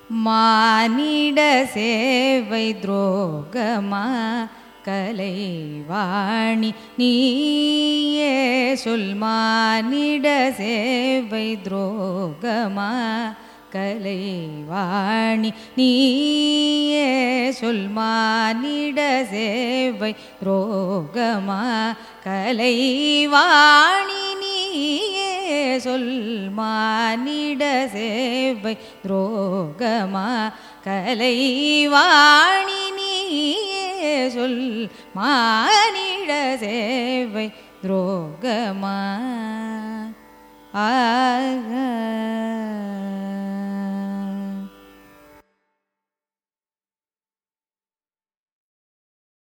மானிட சேவை துரோகமா கலைவாணி நீயே சொல் மானிட சேவை துரோகமா கலைவாணி நீயே சொல் மானிட சேவை துரோகமா கலைவாணி நீயே சொல் மானிட சேவை துரோகமா கலைவாணி நீயே சொல் மானிட சேவை துரோகமா ஆக